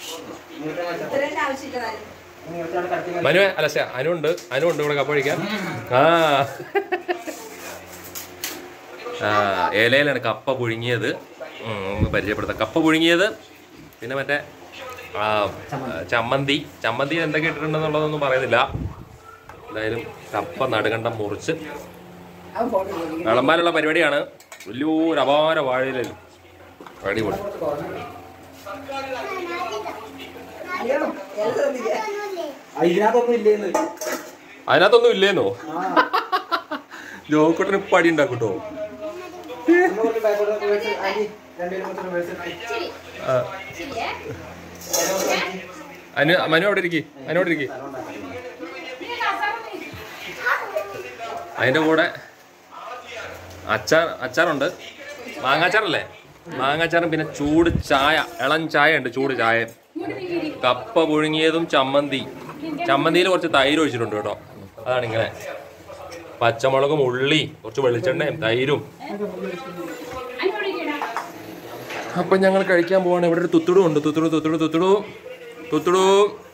ഇത്രേന്റെ ആവശ്യമില്ല മനു അല്ല ശ്ശെ, അനുണ്ട് അനുണ്ട് ഇവിടെ കപ്പ കഴിക്കാൻ ആ ആ ഇലയിലാണ് കപ്പ പുഴുങ്ങിയത് ഉം, ഒന്ന് പരിചയപ്പെടുത്താം കപ്പ പുഴുങ്ങിയത് പിന്നെ മറ്റേ ആ, ചമ്മന്തി ചമ്മന്തി എന്തൊക്കെ ഇട്ടിട്ടുണ്ടെന്നുള്ളതൊന്നും പറയുന്നില്ല എന്തായാലും കപ്പ നടുകണ്ടം മുറിച്ച് വിളമ്പാനുള്ള പരിപാടിയാണ് വലിയൊരു അപാര വാഴയിലൽ അടിപൊളി ഇതിനകത്തൊന്നും ഇല്ലേന്ന് അതിനകത്തൊന്നും ഇല്ലേന്നോ ജോക്കുട്ടന് ഇപ്പം അടി ഉണ്ടാക്കൂട്ടോ ഒന്ന് കുറച്ച് ബാക്കോട്ട് റിവേഴ്സ് ആന്റി രണ്ടുപേരും കുറച്ച് റിവേഴ്സ് അനു മനു അവിടെ ഇരിക്കി അനു അവിടെ ഇരിക്കി അതിന്റെ കൂടെ അച്ചാർ അച്ചാറുണ്ട് മാങ്ങാച്ചാറല്ലേ മാങ്ങാച്ചാറും പിന്നെ ചൂട് ചായ ഇളം ചായ ഉണ്ട് ചൂട് ചായ കപ്പ പുഴുങ്ങിയതും ചമ്മന്തി ചമ്മന്തിയിൽ കുറച്ച് തൈര് ഒഴിച്ചിട്ടുണ്ട് കേട്ടോ അതാണ് ഇങ്ങനെ പച്ചമുളകും ഉള്ളി കുറച്ച് വെളിച്ചെണ്ണയും തൈരും അപ്പൊ ഞങ്ങൾ കഴിക്കാൻ പോവാണ് ഇവിടെ ഒരു തുത്തുടു ഉണ്ട് തുത്തുടു തുത്തുടു തുത്തുടു തുത്തുടു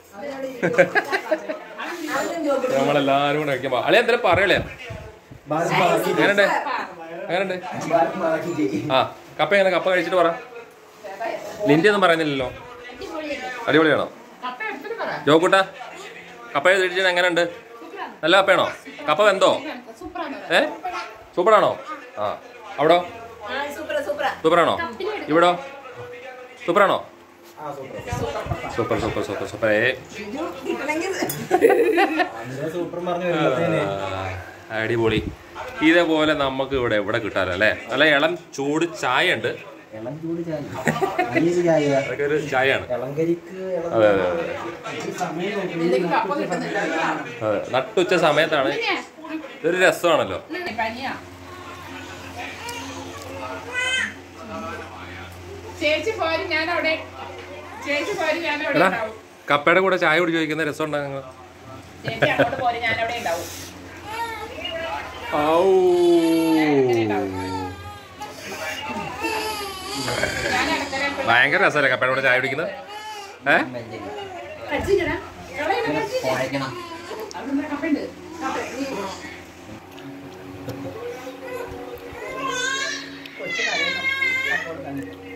നമ്മളെല്ലാരും കൂടെ കഴിക്കാൻ പോവാ അളിയ എന്തെങ്കിലും പറയലേ എങ്ങനെയുണ്ട് എങ്ങനെയുണ്ട് ആ കപ്പ എങ്ങനെ കപ്പ കഴിച്ചിട്ട് പറ ലിൻഡി ഒന്നും പറയുന്നില്ലല്ലോ അടിപൊളിയാണോ ജോക്കൂട്ട കപ്പ കഴിച്ചിട്ട് എങ്ങനെയുണ്ട് നല്ല കപ്പയാണോ കപ്പ വെന്തോ ഏ സൂപ്പറാണോ ആ അവിടോ സൂപ്പർ സൂപ്പർ സൂപ്പറാണോ ഇവിടോ സൂപ്പറാണോ ആ super super super super super ഏ കിട്ടണമെങ്കിൽ സൂപ്പർ പറഞ്ഞു വരുമ്പോഴത്തേന് ആ, അടിപൊളി ഇതേപോലെ നമുക്ക് ഇവിടെ ഇവിടെ കിട്ടാലോ അല്ലേ നല്ല ഇളം ചൂട് ചായ ഉണ്ട് ഇളം ചൂട് ചായ അരിയൊരു ചായ അതൊക്കെ ഒരു ചായയാണ് ഇളങ്കരിക്ക് ഇളം അതെ അതെ അതെ അതെ നട്ടുച്ച സമയത്താണ് ഇതൊരു രസമാണല്ലോ ചേച്ചി പോരും ഞാൻ അവിടെ ചേച്ചി പോരും ഞാൻ അവിടെ എടാ ഉണ്ടാവും കപ്പയുടെ കൂടെ ചായ കുടിച്ച് ചോദിക്കുന്ന രസം ഉണ്ടാകും ചേച്ചി അങ്ങോട്ട് പോരും ഞാൻ അവിടെ ഉണ്ടാവും ഞാൻ അടുക്കളയിൽ പോയി ഭയങ്കര രസമല്ലേ കപ്പയുടെ കൂടെ ചായ കുടിക്കുന്നത് ഏ കടിച്ചില്ലടാ. കളയണ്ട, കടിച്ചില്ല. കുഴക്കണം അവിടെ കപ്പയുണ്ട് കപ്പ നീ കൊച്ചു പറയുന്നു അപ്പോൾ കണ്ടു